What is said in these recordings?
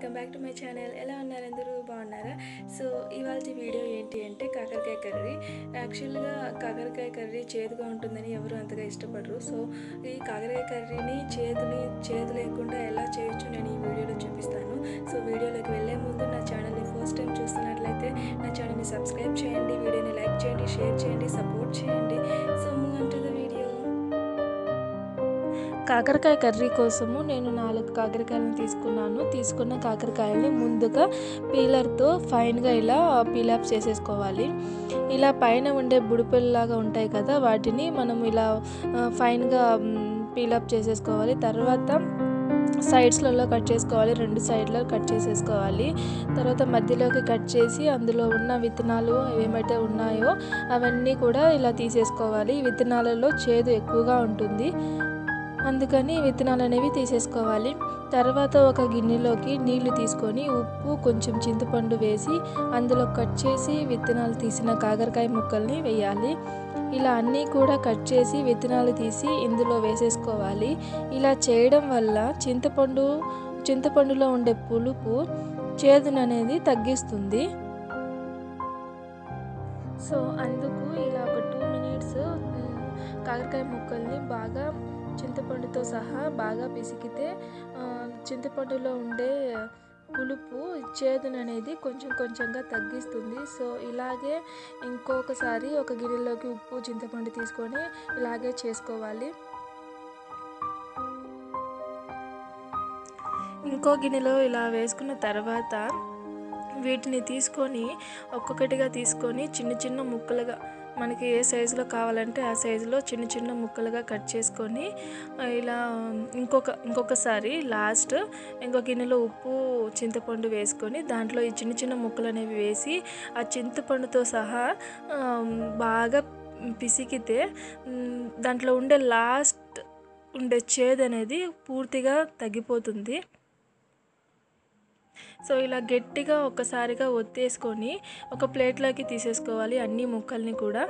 welcome back to my channel ఎలా ఉన్నారు అందరూ బాగున్నారా సో ఇవాళ వీడియో ఏంటి అంటే కాకరకాయ కర్రీ యాక్చువల్గా కాకరకాయ కర్రీ చేదుగా ఉంటుందని ఎవరు అంతగా ఇష్టపడరు సో ఈ కాకరకాయ కర్రీని చేదుని చేదు లేకుండా ఎలా చేయొచ్చు నేను ఈ వీడియోలో చూపిస్తాను సో వీడియోలోకి వెళ్ళే ముందు నా ఛానల్ని ఫస్ట్ టైం చూస్తున్నట్లయితే నా ఛానల్ని సబ్స్క్రైబ్ చేయండి వీడియోని లైక్ చేయండి షేర్ చేయండి సపోర్ట్ చేయండి so move to the video కాకరకాయ కర్రీ కోసము నేను నాలుగు కాకరకాయలను తీసుకున్నాను తీసుకున్న కాకరకాయల్ని ముందుగా పీలర్తో ఫైన్గా ఇలా పీలప్ చేసేసుకోవాలి ఇలా పైన ఉండే బుడిపెల్లాగా ఉంటాయి కదా వాటిని మనం ఇలా ఆ, ఫైన్గా పీలప్ చేసేసుకోవాలి తర్వాత సైడ్స్లలో కట్ చేసుకోవాలి రెండు సైడ్లో కట్ చేసేసుకోవాలి తర్వాత మధ్యలోకి కట్ చేసి అందులో ఉన్న విత్తనాలు ఏమైతే ఉన్నాయో అవన్నీ కూడా ఇలా తీసేసుకోవాలి ఈ విత్తనాలలో చేదు ఎక్కువగా ఉంటుంది అందుకని విత్తనాలు అనేవి తీసేసుకోవాలి తర్వాత ఒక గిన్నెలోకి నీళ్లు తీసుకొని ఉప్పు కొంచెం చింతపండు వేసి అందులో కట్ చేసి విత్తనాలు తీసిన కాకరకాయ ముక్కల్ని వేయాలి ఇలా అన్నీ కూడా కట్ చేసి విత్తనాలు తీసి ఇందులో వేసేసుకోవాలి ఇలా చేయడం వల్ల చింతపండు చింతపండులో ఉండే పులుపు చేదును అనేది తగ్గిస్తుంది సో అందుకు ఇలా ఒక టూ మినిట్స్ కాకరకాయ ముక్కల్ని బాగా చింతపండుతో సహా బాగా పిసికితే ఆ, చింతపండులో ఉండే పులుపు చేదును అనేది కొంచెం కొంచెంగా తగ్గిస్తుంది సో ఇలాగే ఇంకొకసారి ఒక గిన్నెలోకి ఉప్పు చింతపండు తీసుకొని ఇలాగే చేసుకోవాలి ఇంకో గిన్నెలో ఇలా వేసుకున్న తర్వాత వీటిని తీసుకొని ఒక్కొక్కటిగా తీసుకొని చిన్న చిన్న ముక్కలుగా మనకి ఏ సైజులో కావాలంటే ఆ సైజులో చిన్న చిన్న ముక్కలుగా కట్ చేసుకొని ఆ, ఇలా ఇంకొక ఇంకొకసారి లాస్ట్ ఇంకో గిన్నెలో ఉప్పు చింతపండు వేసుకొని దాంట్లో ఈ చిన్న చిన్న ముక్కలు అనేవి వేసి ఆ చింతపండుతో సహా ఆ, బాగా పిసికితే మ్, దాంట్లో ఉండే లాస్ట్ ఉండే చేదు అనేది పూర్తిగా తగ్గిపోతుంది సో ఇలా గట్టిగా ఒక్కసారిగా ఒత్తేసుకొని ఒక ప్లేట్లోకి తీసేసుకోవాలి అన్ని ముక్కల్ని కూడా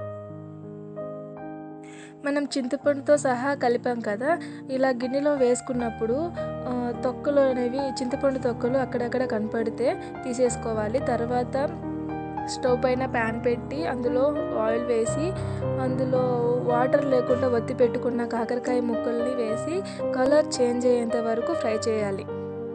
మనం చింతపండుతో సహా కలిపాం కదా ఇలా గిన్నెలో వేసుకున్నప్పుడు ఆ, తొక్కలు అనేవి చింతపండు తొక్కలు అక్కడక్కడ కనపడితే తీసేసుకోవాలి తర్వాత స్టవ్ పైన ప్యాన్ పెట్టి అందులో ఆయిల్ వేసి అందులో వాటర్ లేకుండా ఒత్తి పెట్టుకున్న కాకరకాయ ముక్కల్ని వేసి కలర్ చేంజ్ అయ్యేంత వరకు ఫ్రై చేయాలి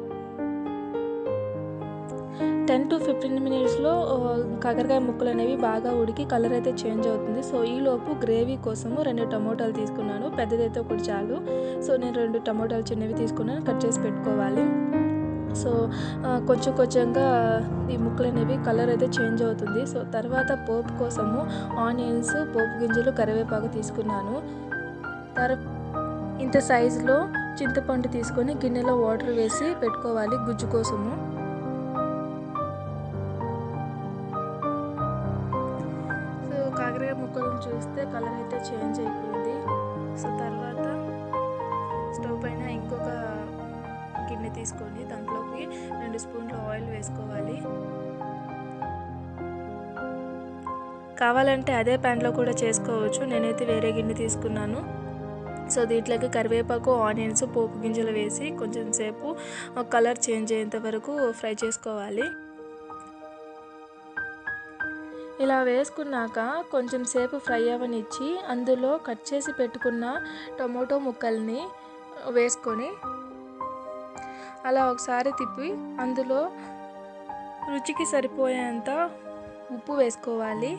టెన్ టు ఫిఫ్టీన్ మినిట్స్లో కాకరకాయ ముక్కలు అనేవి బాగా ఉడికి కలర్ అయితే చేంజ్ అవుతుంది సో ఈలోపు గ్రేవీ కోసము రెండు టమోటాలు తీసుకున్నాను పెద్దదైతే ఒకటి చాలు సో నేను రెండు టమోటాలు చిన్నవి తీసుకున్నాను కట్ చేసి పెట్టుకోవాలి సో ఆ, కొంచెం కొంచెంగా ఈ ముక్కలు అనేవి కలర్ అయితే చేంజ్ అవుతుంది సో తర్వాత పోపు కోసము ఆనియన్స్ పోపు గింజలు కరివేపాకు తీసుకున్నాను తర్వా ఇంత సైజులో చింతపండు తీసుకొని గిన్నెలో వాటర్ వేసి పెట్టుకోవాలి గుజ్జు కోసము సో కాకరకాయ ముక్కలను చూస్తే కలర్ అయితే చేంజ్ అయిపోయింది సో తర్వాత స్టవ్ పైన ఇంకొక గిన్నె తీసుకొని దాంట్లోకి రెండు స్పూన్లు ఆయిల్ వేసుకోవాలి కావాలంటే అదే ప్యాన్లో కూడా చేసుకోవచ్చు నేనైతే వేరే గిన్నె తీసుకున్నాను సో దీంట్లోకి కరివేపాకు ఆనియన్స్ పోపు గింజలు వేసి కొంచెం సేపు కలర్ చేంజ్ అయ్యేంత వరకు ఫ్రై చేసుకోవాలి ఇలా వేసుకున్నాక కొంచెం సేపు ఫ్రై అవ్వనిచ్చి అందులో కట్ చేసి పెట్టుకున్న టమోటో ముక్కల్ని వేసుకొని అలా ఒకసారి తిప్పి అందులో రుచికి సరిపోయేంత ఉప్పు వేసుకోవాలి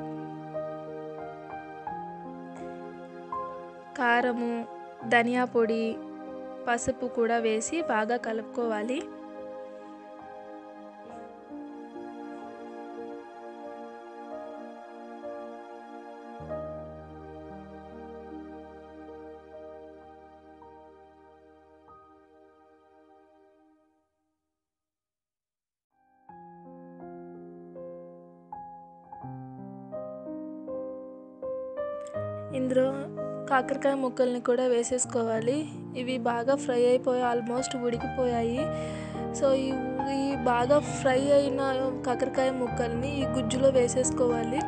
కారము ధనియా పొడి పసుపు కూడా వేసి బాగా కలుపుకోవాలి ఇందులో కాకరకాయ ముక్కల్ని కూడా వేసేసుకోవాలి ఇవి బాగా ఫ్రై అయిపోయి ఆల్మోస్ట్ ఉడికిపోయాయి సో ఈ ఈ బాగా ఫ్రై అయిన కాకరకాయ ముక్కల్ని ఈ గుజ్జులో వేసేసుకోవాలి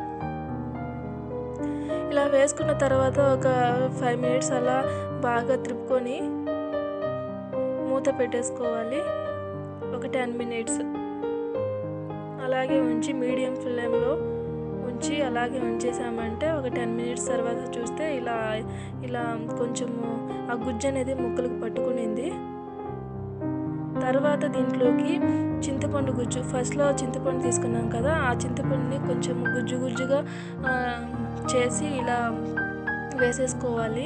ఇలా వేసుకున్న తర్వాత ఒక ఫైవ్ మినిట్స్ అలా బాగా త్రిప్పుకొని మూత పెట్టేసుకోవాలి ఒక టెన్ మినిట్స్ అలాగే ఉంచి మీడియం ఫ్లేమ్లో ఉంచి అలాగే ఉంచేసామంటే ఒక టెన్ మినిట్స్ తర్వాత చూస్తే ఇలా ఇలా కొంచెము ఆ గుజ్జు అనేది ముక్కలకు పట్టుకునింది తర్వాత దీంట్లోకి చింతపండు గుజ్జు ఫస్ట్లో చింతపండు తీసుకున్నాం కదా ఆ చింతపండుని కొంచెం గుజ్జు గుజ్జుగా ఆ, చేసి ఇలా వేసేసుకోవాలి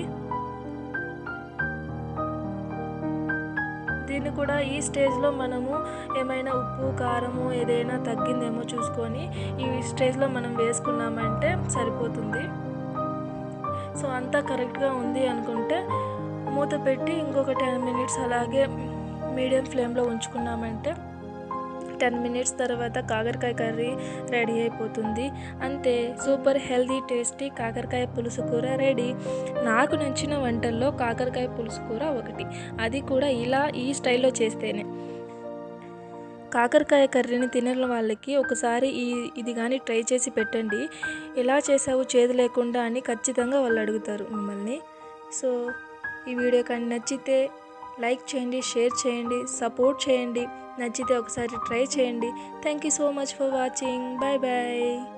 దీన్ని కూడా ఈ స్టేజ్లో మనము ఏమైనా ఉప్పు కారము ఏదైనా తగ్గిందేమో చూసుకొని ఈ స్టేజ్లో మనం వేసుకున్నామంటే సరిపోతుంది సో అంతా కరెక్ట్గా ఉంది అనుకుంటే మూత పెట్టి ఇంకొక టెన్ మినిట్స్ అలాగే మీడియం ఫ్లేమ్లో ఉంచుకున్నామంటే టెన్ మినిట్స్ తర్వాత కాకరకాయ కర్రీ రెడీ అయిపోతుంది అంతే సూపర్ హెల్దీ టేస్టీ కాకరకాయ పులుసు కూర రెడీ నాకు నచ్చిన వంటల్లో కాకరకాయ పులుసు కూర ఒకటి అది కూడా ఇలా ఈ స్టైల్లో చేస్తేనే కాకరకాయ కర్రీని తినని వాళ్ళకి ఒకసారి ఈ ఇది కానీ ట్రై చేసి పెట్టండి ఎలా చేసావు చేదు లేకుండా అని ఖచ్చితంగా వాళ్ళు అడుగుతారు మిమ్మల్ని సో ఈ వీడియో కానీ నచ్చితే లైక్ చేయండి షేర్ చేయండి సపోర్ట్ చేయండి నచ్చితే ఒకసారి ట్రై చేయండి thank you so much for watching bye bye